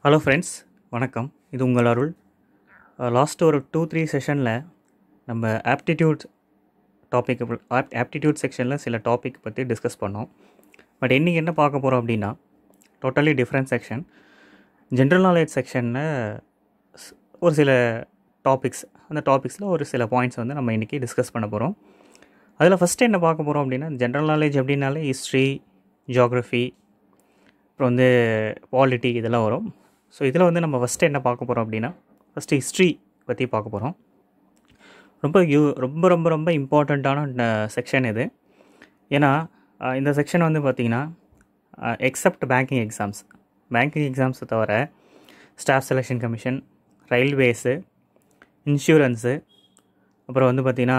hello friends வணக்கம் இது உங்கள் அருள் லாஸ்ட் ஒரு டூ த்ரீ செஷனில் நம்ம ஆப்டிடியூட் டாபிக் ஆப்டிடியூட் செக்ஷனில் சில டாபிக் பற்றி டிஸ்கஸ் பண்ணோம் பட் இன்றைக்கி என்ன பார்க்க போகிறோம் அப்படின்னா totally different section general knowledge செக்ஷனில் ஒரு சில டாபிக்ஸ் அந்த டாபிக்ஸில் ஒரு சில பாயிண்ட்ஸ் வந்து நம்ம இன்றைக்கி டிஸ்கஸ் பண்ண போகிறோம் அதில் ஃபஸ்ட்டு என்ன பார்க்க போகிறோம் அப்படின்னா ஜென்ரல் நாலேஜ் அப்படின்னாலே ஹிஸ்ட்ரி ஜியாகிரஃபி அப்புறம் வந்து பாலிட்டி இதெல்லாம் வரும் ஸோ இதில் வந்து நம்ம ஃபஸ்ட்டு என்ன பார்க்க போகிறோம் அப்படின்னா ஃபஸ்ட்டு ஹிஸ்ட்ரி பற்றி பார்க்க போகிறோம் ரொம்ப யூ ரொம்ப ரொம்ப ரொம்ப இம்பார்ட்டண்ட்டான செக்ஷன் இது ஏன்னா அஹ், இந்த செக்ஷன் வந்து பார்த்திங்கன்னா எக்ஸப்ட் பேங்கிங் எக்ஸாம்ஸ் பேங்கிங் எக்ஸாம்ஸை தவிர staff selection commission railways insurance அப்புறம் வந்து பார்த்திங்கன்னா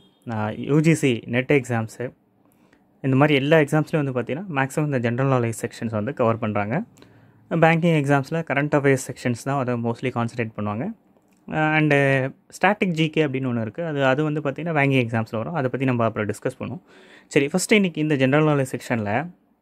யூஜிசி நெட் எக்ஸாம்ஸு இந்த மாதிரி எல்லா எக்ஸாம்ஸ்லையும் வந்து பார்த்திங்கன்னா மேக்ஸிமம் இந்த ஜென்ரல் நாலேஜ் செக்ஷன்ஸ் வந்து கவர் பண்ணுறாங்க பேங்கிங் எக்ஸாம்ஸில் கரண்ட் அஃபேர்ஸ் செக்ஷன்ஸ் தான் அதை மோஸ்ட்லி கான்சன்ட்ரேட் பண்ணுவாங்க அண்டு ஸ்டாட்டிக் ஜிகே அப்படின்னு ஒன்று இருக்குது அது அது வந்து பார்த்திங்கன்னா பேங்கிங் எக்ஸாம்ஸில் வரும் அதை பற்றி நம்ம அப்புறம் டிஸ்கஸ் பண்ணுவோம் சரி ஃபஸ்ட்டு இன்றைக்கி இந்த ஜென்ரல் நாலேஜ் செக்ஷனில்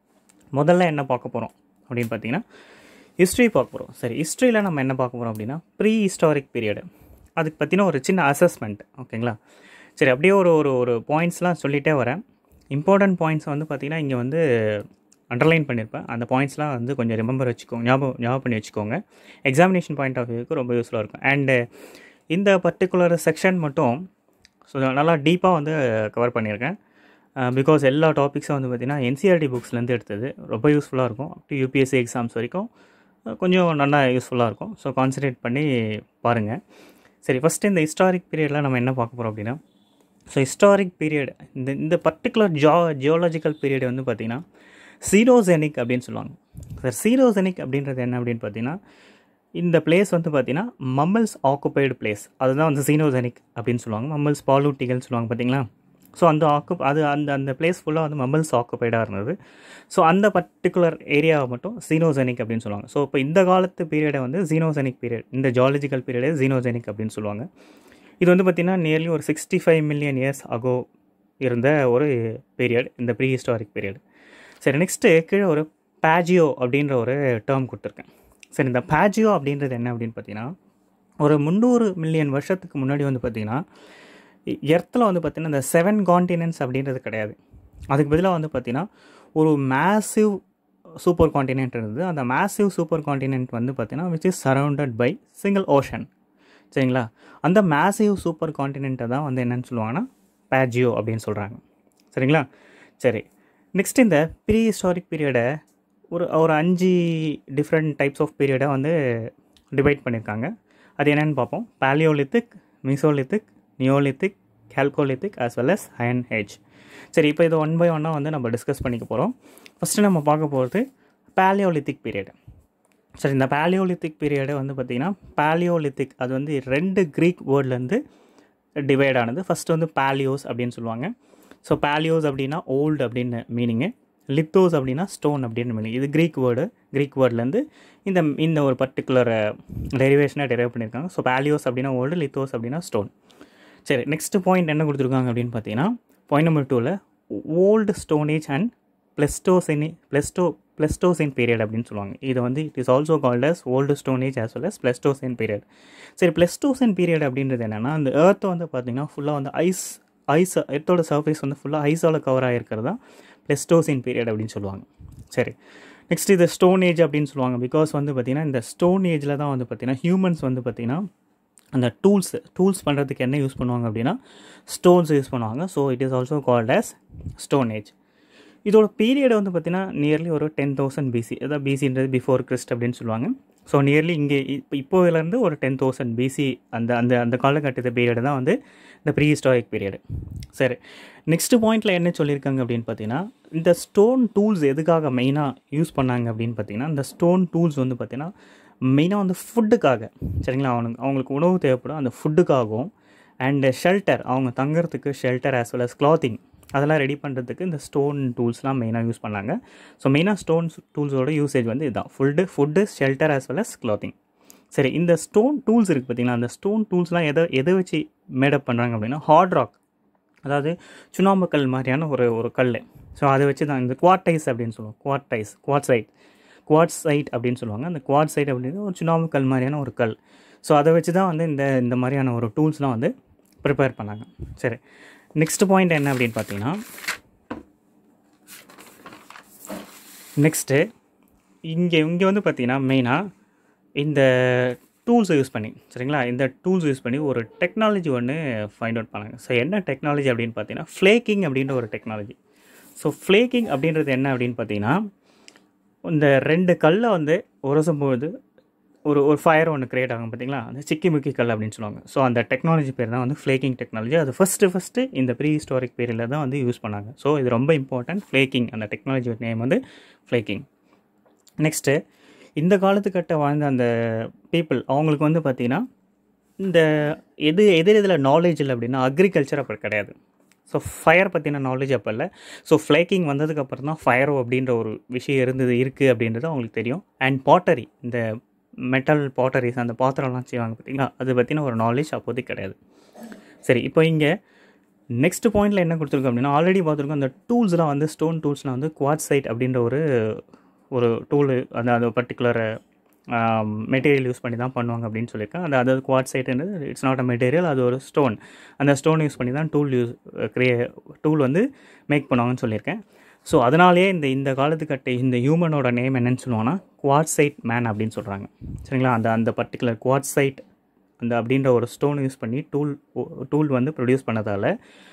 முதல்ல என்ன பார்க்க போகிறோம் அப்படின்னு பார்த்தீங்கன்னா ஹிஸ்ட்ரி பார்க்க போகிறோம் சரி ஹிஸ்ட்ரியில் நம்ம என்ன பார்க்க போகிறோம் அப்படின்னா ப்ரீ ஹிஸ்டாரிக் பீரியடு அதுக்கு பற்றின ஒரு சின்ன அசஸ்மெண்ட் ஓகேங்களா சரி அப்படியே ஒரு ஒரு ஒரு பாயிண்ட்ஸ்லாம் சொல்லிகிட்டே வரேன் இம்பார்ட்டன்ட் பாயிண்ட்ஸ் வந்து பார்த்திங்கன்னா இங்கே வந்து அண்டர்லைன் பண்ணியிருப்பேன் அந்த பாயிண்ட்ஸ்லாம் வந்து கொஞ்சம் ரிமெம்பர் வச்சுக்கோங்க ஞாபகம் ஞாபகம் பண்ணி வச்சுக்கோங்க எக்ஸாமினேஷன் பாயிண்ட் ஆஃப் வியூக்கு ரொம்ப யூஸ்ஃபுல்லாக இருக்கும் அண்டு இந்த பர்டிகுலர் செக்ஷன் மட்டும் ஸோ நல்லா டீப்பாக வந்து கவர் பண்ணியிருக்கேன் பிகாஸ் எல்லா டாபிக்ஸும் வந்து பார்த்திங்கன்னா என்சிஆர்டி புக்ஸ்லேருந்து எடுத்தது ரொம்ப யூஸ்ஃபுல்லாக இருக்கும் அப் டு யூபிஎஸ்சி எக்ஸாம்ஸ் வரைக்கும் அஹ், கொஞ்சம் நல்லா யூஸ்ஃபுல்லாக இருக்கும் ஸோ கான்சன்ட்ரேட் பண்ணி பாருங்கள் சரி ஃபஸ்ட்டு இந்த ஹிஸ்டாரிக் பீரியடில் நம்ம என்ன பார்க்க போகிறோம் அப்படின்னா ஸோ ஹிஸ்டாரிக் பீரியட் இந்த இந்த பர்டிகுலர் ஜா ஜியோலாஜிக்கல் பீரியட் வந்து பார்த்திங்கன்னா சீரோசெனிக் அப்படின்னு சொல்லுவாங்க சார் சீரோசெனிக் அப்படின்றது என்ன அப்படின்னு பார்த்தீங்கன்னா இந்த பிளேஸ் வந்து பார்த்தீங்கன்னா மம்மல்ஸ் ஆக்குபைடு பிளேஸ் அதுதான் வந்து சீனோசெனிக் அப்படின்னு சொல்லுவாங்க மம்மல்ஸ் பாலூட்டிகள்னு சொல்லுவாங்க பார்த்தீங்களா ஸோ அந்த ஆக்கு அது அந்த அந்த பிளேஸ் ஃபுல்லாக வந்து மம்மல்ஸ் ஆக்குபைடாக இருந்தது ஸோ அந்த பர்டிகுலர் ஏரியாவை மட்டும் சீனோசெனிக் அப்படின்னு சொல்லுவாங்க ஸோ இப்போ இந்த காலத்து பீரியடை வந்து ஜீனோசெனிக் பீரியட் இந்த ஜாலஜிக்கல் பீரியடே ஜீனோசெனிக் அப்படின்னு சொல்லுவாங்க இது வந்து பார்த்திங்கன்னா நியர்லி ஒரு sixty five million years ago இருந்த ஒரு பீரியட் இந்த ப்ரீ ஹிஸ்டாரிக் பீரியட் சரி நெக்ஸ்ட்டு கீழே ஒரு பேஜியோ அப்படின்ற ஒரு டேர்ம் கொடுத்துருக்கேன் சரி இந்த பேஜியோ அப்படின்றது என்ன அப்படின்னு பார்த்தீங்கன்னா ஒரு முந்நூறு மில்லியன் வருஷத்துக்கு முன்னாடி வந்து பார்த்திங்கன்னா எர்த்தில் வந்து பார்த்திங்கன்னா இந்த செவன் காண்டினென்ட்ஸ் அப்படின்றது கிடையாது அதுக்கு பதிலாக வந்து பார்த்திங்கன்னா ஒரு மேசிவ் சூப்பர் காண்டினென்ட் இருந்தது அந்த மேசிவ் சூப்பர் காண்டினென்ட் வந்து பார்த்திங்கன்னா which is surrounded by single ocean சரிங்களா அந்த மேசிவ் சூப்பர் காண்டினென்ட்டை தான் வந்து என்னன்னு சொல்லுவாங்கன்னா பேஜியோ அப்படின்னு சொல்கிறாங்க சரிங்களா சரி நெக்ஸ்ட் இந்த ப்ரீ ஹிஸ்டாரிக் பீரியடை ஒரு ஒரு அஞ்சு டிஃப்ரெண்ட் டைப்ஸ் ஆஃப் பீரியடை வந்து டிவைட் பண்ணியிருக்காங்க அது என்னென்னு பார்ப்போம் Palaeolithic Mesolithic Neolithic Chalcolithic as well as iron age சரி இப்போ இது ஒன் பை ஒன்னாக வந்து நம்ம டிஸ்கஸ் பண்ணிக்க போகிறோம் ஃபஸ்ட்டு நம்ம பார்க்க போகிறது பேலியோலித்திக் பீரியட் சரி இந்த பேலியோலித்திக் பீரியடு வந்து பார்த்திங்கன்னா பேலியோலித்திக் அது வந்து ரெண்டு க்ரீக் வேர்ட்லேருந்து டிவைட் ஆனது ஃபஸ்ட்டு வந்து பேலியோஸ் அப்படின்னு சொல்லுவாங்க ஸோ பேலியோஸ் அப்படின்னா ஓல்டு அப்படின்னு மீனிங்கு லித்தோஸ் அப்படின்னா ஸ்டோன் அப்படின்னு மீனிங் இது க்ரீக் வேர்டு க்ரீக் வேர்ட்லேருந்து இந்த இந்த ஒரு பர்டிகுலர் டெரிவேஷனை டெரைவ் பண்ணியிருக்காங்க ஸோ பேலியோஸ் அப்படின்னா ஓல்டு லித்தோஸ் அப்படின்னா ஸ்டோன் சரி நெக்ஸ்ட் பாயிண்ட் என்ன கொடுத்துருக்காங்க அப்படின்னு பார்த்தீங்கன்னா பாயிண்ட் நம்பர் டூவில் ஓல்டு ஸ்டோனேஜ் அண்ட் பிளஸ்டோசினி பிளஸ்டோ பிளஸ்டோசின் பீரியட் அப்படின்னு சொல்லுவாங்க இது வந்து it is also called as old stone age as well as Pleistocene period சரி பிளஸ்டோசின் பீரியட் அப்படின்றது என்னென்னா அந்த எர்த் வந்து பார்த்திங்கன்னா ஃபுல்லாக வந்து ஐஸ் ஐஸ் எர்த்தோட சர்ஃபேஸ் வந்து ஃபுல்லாக ஐஸால் கவர் ஆகிருக்கிறது தான் பிளஸ்டோசின் பீரியட் அப்படின்னு சொல்லுவாங்க சரி நெக்ஸ்ட் இது ஸ்டோன் ஏஜ் அப்படின்னு சொல்லுவாங்க பிகாஸ் வந்து பார்த்திங்கன்னா இந்த ஸ்டோன் ஏஜில் தான் வந்து பார்த்திங்கன்னா ஹியூமன்ஸ் வந்து பார்த்திங்கன்னா அந்த டூல்ஸ் டூல்ஸ் பண்ணுறதுக்கு என்ன யூஸ் பண்ணுவாங்க அப்படின்னா ஸ்டோன்ஸ் யூஸ் பண்ணுவாங்க so it is also called as stone age இதோட பீரியட் வந்து பார்த்திங்கன்னா நியர்லி ஒரு டென் தௌசண்ட் பிசி அதாவது பிசின்றது பிஃபோர் கிறிஸ்ட் அப்படின்னு சொல்லுவாங்க ஸோ நியர்லி இங்கே இப்போ இப்போதுலேருந்து ஒரு டென் தௌசண்ட் பிசி அந்த அந்த அந்த காலகட்டத்து பீரியட் தான் வந்து இந்த ப்ரீ ஹிஸ்டாரிக் பீரியடு சரி நெக்ஸ்ட் பாயிண்டில் என்ன சொல்லியிருக்காங்க அப்படின்னு பார்த்தீங்கன்னா இந்த ஸ்டோன் டூல்ஸ் எதுக்காக மெயினாக யூஸ் பண்ணாங்க அப்படின்னு பார்த்தீங்கன்னா இந்த ஸ்டோன் டூல்ஸ் வந்து பார்த்திங்கன்னா மெயினாக வந்து ஃபுட்டுக்காக சரிங்களா அவனுக்கு அவங்களுக்கு உணவு தேவைப்படும் அந்த ஃபுட்டுக்காகவும் அண்டு ஷெல்டர் அவங்க தங்குறதுக்கு shelter as well as clothing அதெல்லாம் ரெடி பண்ணுறதுக்கு இந்த ஸ்டோன் டூல்ஸ்லாம் மெயினாக யூஸ் பண்ணாங்க ஸோ மெயினாக ஸ்டோன் டூல்ஸோட யூசேஜ் வந்து இதுதான் food food shelter as well as clothing சரி இந்த ஸ்டோன் டூல்ஸ் இருக்குது பார்த்தீங்களா அந்த ஸ்டோன் டூல்ஸ்லாம் எதை எதை வச்சு மேடப் பண்ணுறாங்க அப்படின்னா ஹார்ட் ராக் அதாவது சுண்ணாம்பு கல் மாதிரியான ஒரு ஒரு கல் ஸோ அதை வச்சு தான் இந்த குவார்டைஸ் அப்படின்னு சொல்லுவோம் குவார்டைஸ் குவார்ட்சைட் குவாட் சைட் அப்படின்னு சொல்லுவாங்க அந்த குவாட் சைட் அப்படின்றது ஒரு சுண்ணாம்பு கல் மாதிரியான ஒரு கல் ஸோ அதை வச்சு தான் வந்து இந்த இந்த மாதிரியான ஒரு டூல்ஸ்லாம் வந்து ப்ரிப்பேர் பண்ணாங்க சரி நெக்ஸ்ட் பாயிண்ட் என்ன அப்படின்னு பார்த்தீங்கன்னா நெக்ஸ்ட்டு இங்கே இங்கே வந்து பார்த்தீங்கன்னா மெயினாக இந்த டூல்ஸை யூஸ் பண்ணி சரிங்களா இந்த டூல்ஸ் யூஸ் பண்ணி ஒரு டெக்னாலஜி ஒன்று ஃபைண்ட் அவுட் பண்ணாங்க ஸோ என்ன டெக்னாலஜி அப்படின்னு பார்த்தீங்கன்னா ஃப்ளேக்கிங் அப்படின்ற ஒரு டெக்னாலஜி ஸோ ஃப்ளேக்கிங் அப்படின்றது என்ன அப்படின்னு பார்த்தீங்கன்னா இந்த ரெண்டு கல்லை வந்து உரசும் போது ஒரு ஒரு ஃபயர் ஒன்று க்ரியேட் ஆகும் பார்த்தீங்களா அந்த சிக்கி முக்கி கல் அப்படின்னு சொல்லுவாங்க ஸோ அந்த டெக்னாலஜி பேர் தான் வந்து ஃப்ளேக்கிங் டெக்னாலஜி அது ஃபஸ்ட்டு ஃபஸ்ட்டு இந்த ப்ரீ ஹிஸ்டாரிக் பீரியடில் தான் வந்து யூஸ் பண்ணாங்க ஸோ இது ரொம்ப இம்பார்ட்டன்ட் ஃப்ளேக்கிங் அந்த டெக்னாலஜி நேம் வந்து ஃப்ளேக்கிங் நெக்ஸ்ட்டு இந்த காலத்துக்கட்ட வாழ்ந்த அந்த பீப்புள் அவங்களுக்கு வந்து பார்த்திங்கன்னா இந்த எது எது இதில் நாலேஜ் இல்லை அப்படின்னா அக்ரிகல்ச்சர் அப்போ கிடையாது ஸோ ஃபயர் பற்றின நாலேஜ் அப்போ இல்லை ஸோ ஃப்ளேக்கிங் வந்ததுக்கப்புறம் தான் ஃபயரோ அப்படின்ற ஒரு விஷயம் இருந்தது இருக்குது அப்படின்றது அவங்களுக்கு தெரியும் அண்ட் பாட்டரி இந்த மெட்டல் பாட்டரிஸ் அந்த பாத்திரம்லாம் செய்வாங்க பார்த்தீங்களா அது பற்றின ஒரு நாலேஜ் அப்போதைக்கு கிடையாது சரி இப்போ இங்கே நெக்ஸ்ட் பாயிண்டில் என்ன கொடுத்துருக்கோம் அப்படின்னா ஆல்ரெடி பார்த்துருக்கோம் அந்த டூல்ஸ்லாம் வந்து ஸ்டோன் டூல்ஸ்லாம் வந்து குவாட் சைட் அப்படின்ற ஒரு ஒரு டூலு அந்த அந்த பர்டிகுலர் மெட்டீரியல் யூஸ் பண்ணி தான் பண்ணுவாங்க அப்படின்னு சொல்லியிருக்கேன் அந்த அதாவது குவாட் சைட்டுன்றது இட்ஸ் நாட் அ மெட்டீரியல் அது ஒரு ஸ்டோன் அந்த ஸ்டோன் யூஸ் பண்ணி தான் டூல் யூஸ் க்ரியே டூல் வந்து மேக் பண்ணுவாங்கன்னு சொல்லியிருக்கேன் ஸோ அதனாலேயே இந்த இந்த காலத்துக்கட்ட இந்த ஹியூமனோட நேம் என்னன்னு சொல்லுவாங்கன்னா குவாட் சைட் மேன் அப்படின்னு சொல்கிறாங்க சரிங்களா அந்த அந்த பர்டிகுலர் குவாட் சைட் அந்த அப்படின்ற ஒரு ஸ்டோன் யூஸ் பண்ணி டூல் டூல் வந்து ப்ரொடியூஸ் பண்ணதால்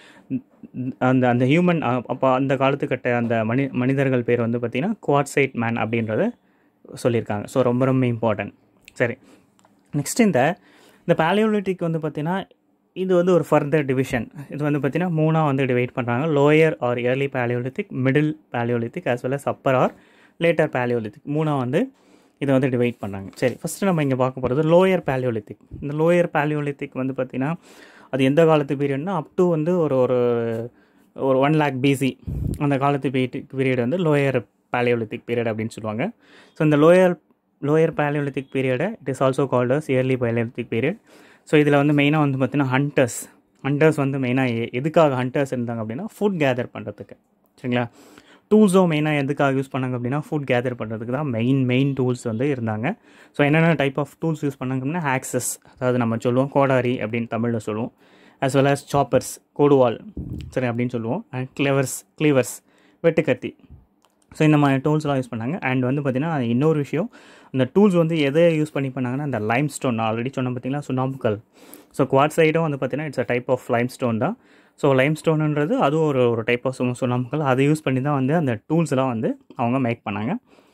அந்த அந்த ஹியூமன் அப்போ அந்த காலத்துக்கட்ட அந்த மனி மனிதர்கள் பேர் வந்து பார்த்திங்கன்னா குவாட்சைட் மேன் அப்படின்றத சொல்லியிருக்காங்க ஸோ ரொம்ப ரொம்ப இம்பார்ட்டன்ட் சரி நெக்ஸ்ட் இந்த இந்த பேலியோலிட்டிக் வந்து பார்த்திங்கன்னா இது வந்து ஒரு ஃபர்தர் டிவிஷன் இது வந்து பார்த்திங்கன்னா மூணாக வந்து டிவைட் பண்ணுறாங்க lower or early Palaeolithic middle Palaeolithic as well as upper or later Palaeolithic மூணாக வந்து இதை வந்து டிவைட் பண்ணுறாங்க சரி ஃபஸ்ட்டு நம்ம இங்கே பார்க்க போகிறது லோயர் பேலியோலித்திக் இந்த லோயர் பேலியோலித்திக் வந்து பார்த்திங்கன்னா அது எந்த காலத்து பீரியட்னா அப் டு வந்து ஒரு ஒரு ஒரு ஒன் லேக் பிசி அந்த காலத்து பீரியட் பீரியட் வந்து லோயர் பேலியோலித்திக் பீரியட் அப்படின்னு சொல்லுவாங்க ஸோ இந்த லோயர் லோயர் பேலியோலித்திக் பீரியடை it is also called as early Palaeolithic period so இதில் வந்து மெயினாக வந்து பார்த்திங்கன்னா ஹண்டர்ஸ் ஹண்டர்ஸ் வந்து மெயினாக எதுக்காக ஹண்டர்ஸ் இருந்தாங்க அப்படின்னா ஃபுட் கேதர் பண்ணுறதுக்கு சரிங்களா டூல்ஸோ மெயினாக எதுக்காக யூஸ் பண்ணாங்க அப்படின்னா ஃபுட் கேதர் பண்ணுறதுக்கு தான் மெயின் மெயின் டூல்ஸ் வந்து இருந்தாங்க ஸோ என்னென்ன டைப் ஆஃப் டூல்ஸ் யூஸ் பண்ணாங்க அப்படின்னா ஆக்சஸ் அதாவது நம்ம சொல்லுவோம் கோடாரி அப்படின்னு தமிழில் சொல்லுவோம் ஆஸ் வெல் ஆஸ் சாப்பர்ஸ் கோடுவால் சரி அப்படின்னு சொல்லுவோம் அண்ட் கிளவர்ஸ் கிளீவர்ஸ் வெட்டுக்கத்தி ஸோ இந்த மாதிரி டூல்ஸ்லாம் யூஸ் பண்ணாங்க அண்ட் வந்து பார்த்திங்கன்னா இன்னொரு விஷயம் அந்த டூல்ஸ் வந்து எதை யூஸ் பண்ணி பண்ணாங்கன்னா அந்த லைம் ஸ்டோன் ஆல்ரெடி சொன்ன பார்த்தீங்கன்னா சுண்ணாம்புக்கல் ஸோ குவாட் சைடும் வந்து பார்த்திங்கன்னா it's a type of limestone தான் ஸோ லைம் ஸ்டோனுன்றது அதுவும் ஒரு ஒரு டைப் ஆஃப் சுண்ணாம்புக்கல் அதை யூஸ் பண்ணி தான் வந்து அந்த டூல்ஸ்லாம் வந்து அவங்க மேக் பண்ணாங்க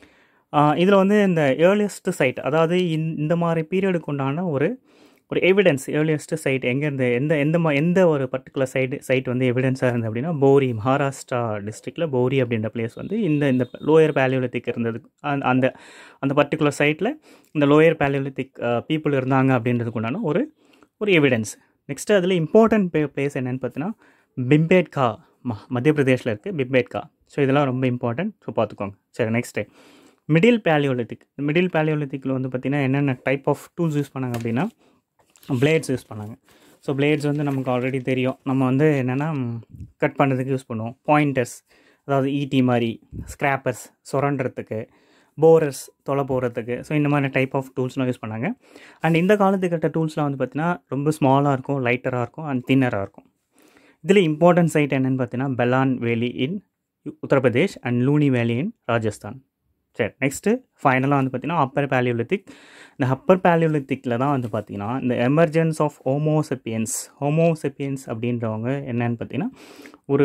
இதில் வந்து இந்த ஏர்லியஸ்ட் சைட் அதாவது இந்த மாதிரி பீரியடுக்கு உண்டான ஒரு ஒரு எவிடன்ஸ் ஏர்லியஸ்ட் சைட் எங்கேருந்து எந்த எந்த மா எந்த ஒரு பர்டிகுலர் சைடு சைட் வந்து எவிடன்ஸாக இருந்தது அப்படின்னா போரி மகாராஷ்டிரா டிஸ்ட்ரிக்டில் போரி அப்படின்ற பிளேஸ் வந்து இந்த இந்த லோயர் பேலியோலித்திக் இருந்தது அந்த அந்த பர்டிகுலர் சைட்டில் இந்த லோயர் பேலியோலித்திக் பீப்புள் இருந்தாங்க அப்படின்றதுக்கு உண்டான ஒரு ஒரு எவிடன்ஸ் நெக்ஸ்ட்டு அதில் இம்பார்ட்டன்ட் பே பிளேஸ் என்னென்னு பார்த்தீங்கன்னா பிம்பேட்கா ம மத்திய பிரதேஷில் இருக்குது பிம்பேட்கா ஸோ இதெல்லாம் ரொம்ப இம்பார்ட்டன்ட் ஸோ பார்த்துக்கோங்க சரி நெக்ஸ்ட்டு மிடில் பேலியோலித்திக் மிடில் பேலியோலித்திக்கில் வந்து பார்த்திங்கன்னா என்னென்ன டைப் ஆஃப் டூல்ஸ் யூஸ் பண்ணாங்க அப்படின்னா பிளேட்ஸ் யூஸ் பண்ணாங்க ஸோ பிளேட்ஸ் வந்து நமக்கு ஆல்ரெடி தெரியும் நம்ம வந்து என்னென்னா கட் பண்ணுறதுக்கு யூஸ் பண்ணுவோம் பாயிண்டர்ஸ் அதாவது ஈட்டி மாதிரி ஸ்க்ராப்பர்ஸ் சுரண்டுறதுக்கு போரர்ஸ் தொலை போகிறதுக்கு ஸோ இந்த மாதிரி டைப் ஆஃப் டூல்ஸ்லாம் யூஸ் பண்ணாங்க அண்ட் இந்த காலத்துக்கிட்ட டூல்ஸ்லாம் வந்து பார்த்திங்கன்னா ரொம்ப ஸ்மாலாக இருக்கும் லைட்டராக இருக்கும் அண்ட் தின்னராக இருக்கும் இதில் இம்பார்ட்டன்ட் சைட் என்னென்னு பார்த்தீங்கன்னா பெலான் வேலி இன் உத்தரப்பிரதேஷ் அண்ட் லூனி வேலி இன் ராஜஸ்தான் சரி நெக்ஸ்ட்டு ஃபைனலாக வந்து பார்த்திங்கன்னா அப்பர் பேலியோலித்திக் இந்த அப்பர் பேலியோலித்திக்கில் தான் வந்து பார்த்திங்கன்னா இந்த எமர்ஜென்ஸ் ஆஃப் ஹோமோசெப்பியன்ஸ் ஹோமோசெப்பியன்ஸ் அப்படின்றவங்க என்னன்னு பார்த்தீங்கன்னா ஒரு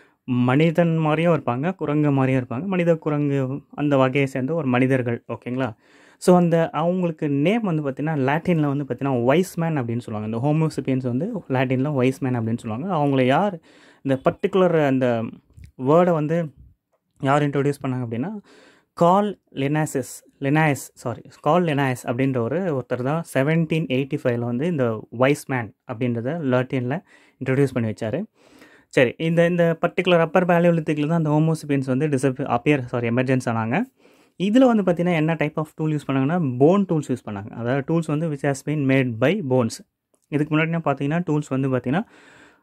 மனிதன் மாதிரியும் இருப்பாங்க குரங்கு மாதிரியும் இருப்பாங்க மனித குரங்கு அந்த வகையை சேர்ந்த ஒரு மனிதர்கள் ஓகேங்களா ஸோ அந்த அவங்களுக்கு நேம் வந்து பார்த்திங்கன்னா லாட்டினில் வந்து பார்த்திங்கன்னா வைஸ் மேன் அப்படின்னு சொல்லுவாங்க இந்த ஹோமோசிப்பியன்ஸ் வந்து லாட்டினில் வைஸ் மேன் அப்படின்னு சொல்லுவாங்க அவங்கள யார் இந்த பர்டிகுலர் அந்த வேர்டை வந்து யார் இன்ட்ரொடியூஸ் பண்ணாங்க அப்படின்னா கால் லெனாசிஸ் லெனாயஸ் சாரி கால் லெனாயஸ் அப்படின்ற ஒரு ஒருத்தர் தான் செவன்டீன் எயிட்டி ஃபைவ்ல வந்து இந்த வைஸ் மேன் அப்படின்றத லாட்டினில் இன்ட்ரடியூஸ் பண்ணி வச்சார் சரி இந்த இந்த பர்டிகுலர் அப்பர் பேலியோலித்திக்கில் தான் அந்த ஹோமோசிபியன்ஸ் வந்து டிசப் அப்பியர் சாரி எமர்ஜென்ஸ் ஆனாங்க இதில் வந்து பார்த்திங்கன்னா என்ன டைப் ஆஃப் டூல் யூஸ் பண்ணாங்கன்னா போன் டூல்ஸ் யூஸ் பண்ணாங்க அதாவது டூல்ஸ் வந்து which has been made by bones இதுக்கு முன்னாடி பார்த்தீங்கன்னா டூல்ஸ் வந்து பார்த்திங்கன்னா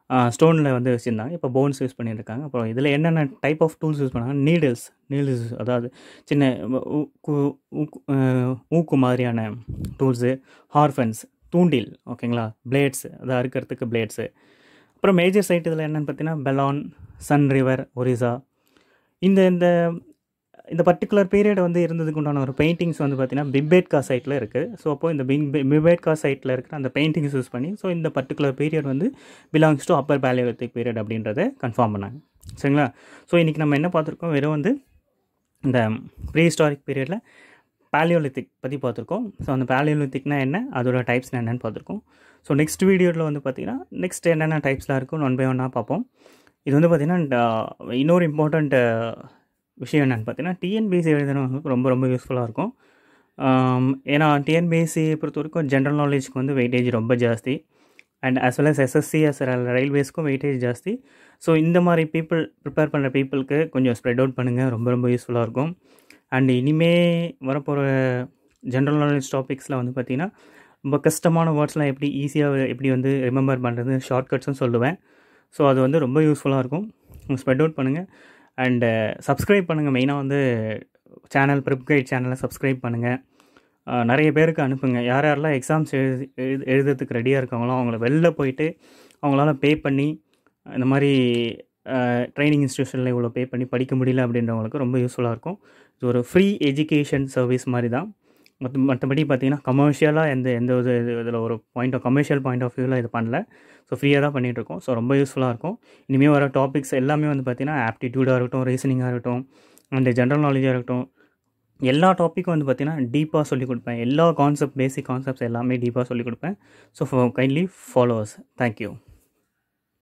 ஸ்டோனில் வந்து வச்சுருந்தாங்க இப்போ போன்ஸ் யூஸ் பண்ணியிருக்காங்க அப்புறம் இதில் என்னென்ன டைப் ஆஃப் டூல்ஸ் யூஸ் பண்ணாங்க நீடில்ஸ் நீடில்ஸ் அதாவது சின்ன ஊக்கு ஊக்கு அஹ், ஊக்கு மாதிரியான டூல்ஸு ஹார்ஃபன்ஸ் தூண்டில் ஓகேங்களா பிளேட்ஸ் அதை அறுக்கிறதுக்கு பிளேட்ஸு அப்புறம் மேஜர் சைட் இதில் என்னென்னு பார்த்தீங்கன்னா பெலான் சன் ரிவர் ஒரிசா இந்த இந்த இந்த பர்டிகுலர் பீரியட் வந்து இருந்ததுக்கு உண்டான ஒரு பெயிண்டிங்ஸ் வந்து பார்த்தீங்கன்னா பிபேட்கா சைட்டில் இருக்குது ஸோ அப்போ இந்த பிங் பிபேட்கா சைட்டில் இருக்கிற அந்த பெயிண்டிங்ஸ் யூஸ் பண்ணி ஸோ இந்த பர்டிகுலர் பீரியட் வந்து belongs to upper paleolithic period அப்படின்றத கன்ஃபார்ம் பண்ணாங்க சரிங்களா ஸோ இன்றைக்கி நம்ம என்ன பார்த்துருக்கோம் வெறும் வந்து இந்த ப்ரீ ஹிஸ்டாரிக் பீரியடில் பேலியோலித்திக் பற்றி பார்த்துருக்கோம் ஸோ அந்த பேலியோலித்திக்னா என்ன அதோட டைப்ஸ்னா என்னென்னு பார்த்துருக்கோம் ஸோ நெக்ஸ்ட் வீடியோவில் வந்து பார்த்திங்கன்னா நெக்ஸ்ட் என்னென்ன டைப்ஸ்லாம் இருக்கும் ஒன் பை ஒன்னாக பார்ப்போம் இது வந்து பார்த்திங்கன்னா இன்னொரு இம்பார்ட்டண்ட் விஷயம் என்னென்னு பார்த்தீங்கன்னா டிஎன்பிஎஸ்சி எழுதுனவங்களுக்கு ரொம்ப ரொம்ப யூஸ்ஃபுல்லாக இருக்கும் ஆம், ஏன்னா டிஎன்பிஎஸ்சி பொறுத்த வரைக்கும் ஜென்ரல் நாலேஜ்க்கு வந்து வெயிட்டேஜ் ரொம்ப ஜாஸ்தி and as well as SSC as ரயில்வேஸ்க்கும் வெயிட்டேஜ் ஜாஸ்தி ஸோ இந்த மாதிரி பீப்புள் ப்ரிப்பேர் பண்ணுற பீப்புளுக்கு கொஞ்சம் ஸ்ப்ரெட் அவுட் பண்ணுங்கள் ரொம்ப ரொம்ப யூஸ்ஃபுல்லாக இருக்கும் அண்ட் இனிமே வரப்போகிற ஜென்ரல் நாலேஜ் டாபிக்ஸில் வந்து பார்த்திங்கன்னா ரொம்ப கஷ்டமான வேர்ட்ஸ்லாம் எப்படி ஈஸியாக எப்படி வந்து ரிமெம்பர் பண்ணுறது ஷார்ட்கட்ஸும் சொல்லுவேன் ஸோ அது வந்து ரொம்ப யூஸ்ஃபுல்லாக இருக்கும் ஸ்ப்ரெட் அவுட் பண்ணுங்கள் அண்டு சப்ஸ்கிரைப் பண்ணுங்கள் மெயினாக வந்து சேனல் ப்ரிப் கைட் சேனலை சப்ஸ்கிரைப் பண்ணுங்கள் அஹ் நிறைய பேருக்கு அனுப்புங்க யார் யாரெல்லாம் எக்ஸாம்ஸ் எழுதி எழுது எழுதுறதுக்கு ரெடியாக இருக்காங்களோ அவங்கள வெளில போயிட்டு அவங்களால பே பண்ணி இந்த மாதிரி ட்ரைனிங் இன்ஸ்டியூஷனில் இவ்வளோ பே பண்ணி படிக்க முடியல அப்படின்றவங்களுக்கு ரொம்ப யூஸ்ஃபுல்லாக இருக்கும் இது ஒரு ஃப்ரீ எஜுகேஷன் சர்வீஸ் மாதிரி தான் மற்ற மற்றபடி பார்த்தீங்கன்னா கமர்ஷியலாக எந்த எந்த ஒரு இதில் ஒரு point of commercial point of வியூவில் இது பண்ணல ஸோ ஃப்ரீயாக தான் பண்ணிகிட்ருக்கோம் ஸோ ரொம்ப யூஸ்ஃபுல்லாக இருக்கும் இனிமேல் வர டாபிக்ஸ் எல்லாமே வந்து பார்த்திங்கன்னா ஆப்டிடியூடாக இருக்கட்டும் ரீசனிங்காக இருக்கட்டும் அண்ட் ஜென்ரல் நாலேஜாக இருக்கட்டும் எல்லா டாப்பிக்கும் வந்து பார்த்தீங்கன்னா டீப்பாக சொல்லிக் கொடுப்பேன் எல்லா கான்செப்ட் பேசிக் கான்செப்ட்ஸ் எல்லாமே டீப்பாக சொல்லிக் கொடுப்பேன் ஸோ கைண்ட்லி ஃபாலோவர்ஸ் தேங்க்யூ